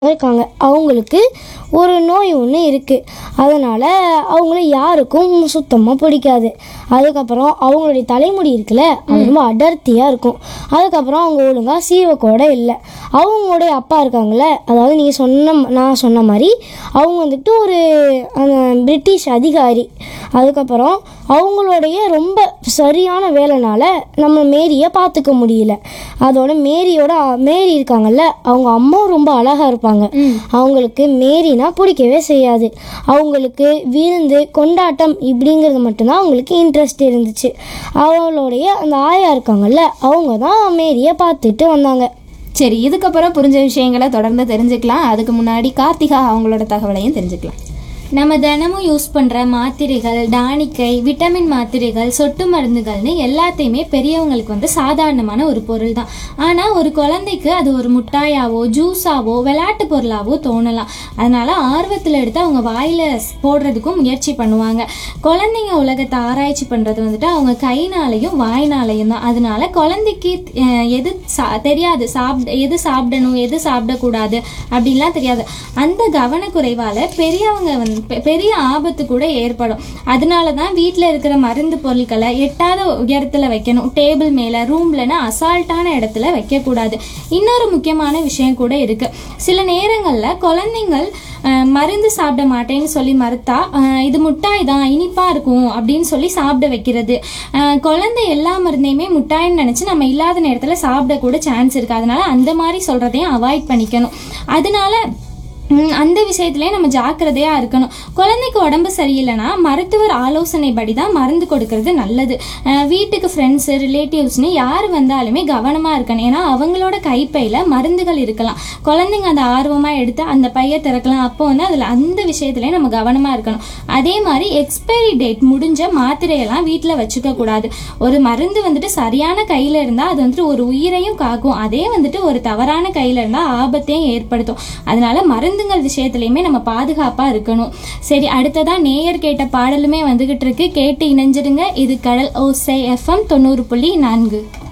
இருக்காங்க அவங்களுக்கு ஒரு நோய் ஒன்று இருக்குது அதனால் அவங்கள யாருக்கும் சுத்தமாக பிடிக்காது அதுக்கப்புறம் அவங்களுடைய தலைமுடி இருக்குல்ல அது ரொம்ப அடர்த்தியாக இருக்கும் அதுக்கப்புறம் அவங்க ஒழுங்காக சீவக்கூட இல்லை அவங்களுடைய அப்பா இருக்காங்கல்ல அதாவது நீங்கள் சொன்ன நான் சொன்ன மாதிரி அவங்க வந்துட்டு ஒரு அஹ், பிரிட்டிஷ் அதிகாரி அதுக்கப்புறம் அவங்களுடைய ரொம்ப சரியான வேலைனால நம்ம மேரியை பார்த்துக்க முடியல அதோட மேரியோட மேரி இருக்காங்கல்ல அவங்க அம்மாவும் ரொம்ப அழகாக இருப்பாங்க அவங்களுக்கு மேரினா பிடிக்கவே செய்யாது அவங்களுக்கு விருந்து கொண்டாட்டம் இப்படிங்கிறது மட்டும்தான் அவங்களுக்கு இன்ட்ரெஸ்ட் இருந்துச்சு அவங்களுடைய அந்த ஆயா இருக்காங்கல்ல அவங்க தான் மேரியை பார்த்துட்டு வந்தாங்க சரி இதுக்கப்புறம் புரிஞ்ச விஷயங்களை தொடர்ந்து தெரிஞ்சுக்கலாம் அதுக்கு முன்னாடி கார்த்திகா அவங்களோட தகவலையும் தெரிஞ்சுக்கலாம் நம்ம தினமும் யூஸ் பண்ணுற மாத்திரைகள் டானிக்கை விட்டமின் மாத்திரைகள் சொட்டு மருந்துகள்னு எல்லாத்தையுமே பெரியவங்களுக்கு வந்து சாதாரணமான ஒரு பொருள் தான் ஆனால் ஒரு குழந்தைக்கு அது ஒரு முட்டாயாவோ ஜூஸாவோ விளையாட்டு பொருளாவோ தோணலாம் அதனால ஆர்வத்தில் எடுத்து அவங்க வாயில் போடுறதுக்கும் முயற்சி பண்ணுவாங்க குழந்தைங்க உலகத்தை ஆராய்ச்சி பண்ணுறது வந்துட்டு அவங்க கைனாலையும் வாய்னாலையும் தான் அதனால குழந்தைக்கு அஹ், எது சா தெரியாது சாப்பிட எது சாப்பிடணும் எது சாப்பிடக்கூடாது அப்படின்லாம் தெரியாது அந்த கவனக்குறைவால் பெரியவங்க வந்து பெ- பெரிய ஆபத்து கூட ஏற்படும் அதனால தான் வீட்டில் இருக்கிற மருந்து பொருட்களை எட்டாத உயரத்தில் வைக்கணும் டேபிள் மேலே ரூம்லன்னு அசால்ட்டான இடத்துல வைக்கக்கூடாது இன்னொரு முக்கியமான விஷயம் கூட இருக்கு சில நேரங்களில் குழந்தைங்கள் அஹ், மருந்து சாப்பிட மாட்டேன்னு சொல்லி மறுத்தா அஹ், இது முட்டாய் தான் இனிப்பா இருக்கும் அப்படின்னு சொல்லி சாப்பிட வைக்கிறது அஹ், குழந்தை எல்லா மருந்தையுமே முட்டாய்ன்னு நினச்சி நம்ம இல்லாத நேரத்தில் சாப்பிட கூட சான்ஸ் இருக்கு அதனால அந்த மாதிரி சொல்றதையும் அவாய்ட் பண்ணிக்கணும் அதனால ம், அந்த விஷயத்துலயே நம்ம ஜாக்கிரதையா இருக்கணும் குழந்தைக்கு உடம்பு சரியில்லைன்னா மருத்துவர் ஆலோசனைப்படி தான் மருந்து கொடுக்கறது நல்லது அஹ் வீட்டுக்கு ஃப்ரெண்ட்ஸு ரிலேட்டிவ்ஸ்னு யார் வந்தாலுமே கவனமா இருக்கணும் ஏன்னா அவங்களோட கைப்பையில மருந்துகள் இருக்கலாம் குழந்தைங்க அந்த ஆர்வமா எடுத்து அந்த பையை திறக்கலாம் அப்போ வந்து அதுல அந்த விஷயத்துலயே நம்ம கவனமா இருக்கணும் அதே மாதிரி எக்ஸ்பைரி டேட் முடிஞ்ச மாத்திரையெல்லாம் வீட்டில் வச்சுக்க கூடாது ஒரு மருந்து வந்துட்டு சரியான கையில இருந்தா அது வந்துட்டு ஒரு உயிரையும் காக்கும் அதே வந்துட்டு ஒரு தவறான கையில இருந்தா ஆபத்தையும் ஏற்படுத்தும் அதனால மருந்துங்கள் விஷயத்துலையுமே நம்ம பாதுகாப்பா இருக்கணும் சரி அடுத்ததா நேயர் கேட்ட பாடலுமே வந்துகிட்டு இருக்கு கேட்டு இணைஞ்சிடுங்க இது கடல் ஓசை எஃப்எம் தொண்ணூறு புள்ளி நான்கு